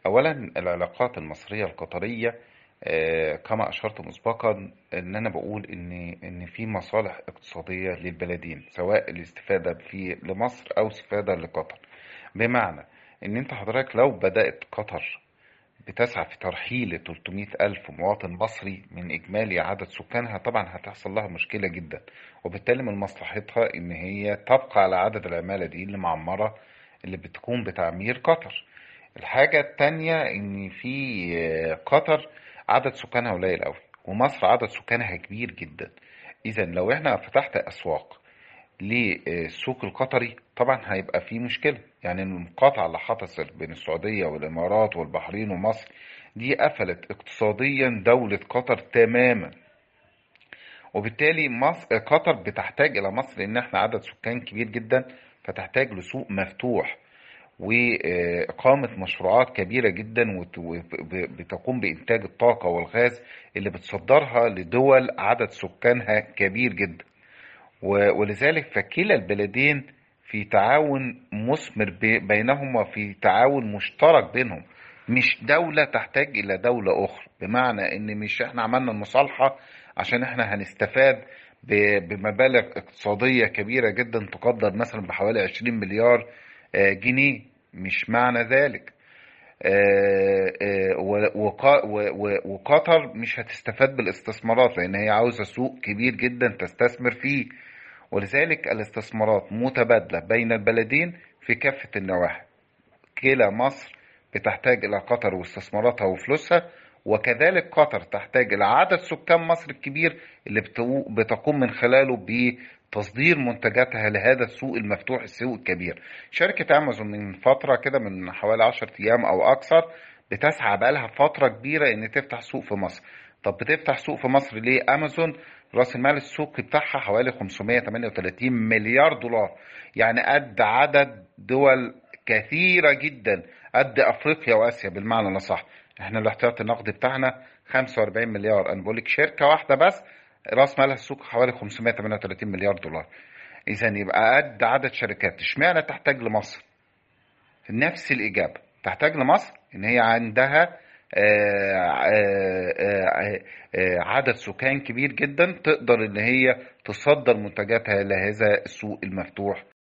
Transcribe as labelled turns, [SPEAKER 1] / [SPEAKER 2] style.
[SPEAKER 1] أولا العلاقات المصرية القطرية آه، كما أشرت مسبقا إن أنا بقول إن إن في مصالح اقتصادية للبلدين سواء الاستفادة في لمصر أو استفادة لقطر بمعنى إن أنت حضرتك لو بدأت قطر بتسعى في ترحيل 300 ألف مواطن مصري من إجمالي عدد سكانها طبعا هتحصل لها مشكلة جدا وبالتالي من مصلحتها إن هي تبقى على عدد العمالة دي اللي معمرة اللي بتقوم بتعمير قطر الحاجة التانية إن في آه، قطر عدد سكانها قليل أوي ومصر عدد سكانها كبير جدا إذا لو إحنا فتحت أسواق للسوق القطري طبعا هيبقى في مشكلة يعني المقاطعة اللي حصلت بين السعودية والإمارات والبحرين ومصر دي قفلت اقتصاديا دولة قطر تماما وبالتالي مصر قطر بتحتاج إلى مصر لأن احنا عدد سكان كبير جدا فتحتاج لسوق مفتوح وإقامة مشروعات كبيرة جدا وبتقوم بإنتاج الطاقة والغاز اللي بتصدرها لدول عدد سكانها كبير جدا و- ولذلك فكلا البلدين في تعاون مثمر ب- بينهما في تعاون مشترك بينهم مش دولة تحتاج إلى دولة أخرى بمعنى إن مش إحنا عملنا المصالحة عشان إحنا هنستفاد ب- بمبالغ اقتصادية كبيرة جدا تقدر مثلا بحوالي 20 مليار آه، جنيه مش معنى ذلك آه، آه، و- وقا- و- و- وقطر مش هتستفاد بالاستثمارات لأن هي عاوزة سوق كبير جدا تستثمر فيه ولذلك الاستثمارات متبادلة بين البلدين في كافة النواحي كلا مصر بتحتاج إلى قطر واستثماراتها وفلوسها وكذلك قطر تحتاج إلى عدد سكان مصر الكبير اللي بتو- بتقوم من خلاله بتصدير منتجاتها لهذا السوق المفتوح السوق الكبير شركة أمازون من فترة كده من حوالي 10 أيام أو أكثر بتسعى بقالها فترة كبيرة إن تفتح سوق في مصر طب بتفتح سوق في مصر ليه أمازون رأس المال السوقي بتاعها حوالي 538 مليار دولار يعني قد عدد دول كثيرة جدا قد أفريقيا وآسيا بالمعنى الأصح احنا الاحتياطي النقدي بتاعنا 45 مليار أنا بقول لك شركة واحدة بس رأس مالها السوق حوالي 538 مليار دولار إذا يبقى قد عدد شركات اشمعنى تحتاج لمصر نفس الإجابة تحتاج لمصر إن هي عندها آه، آه، آه، آه، عدد سكان كبير جدا تقدر إن هي تصدر منتجاتها لهذا السوق المفتوح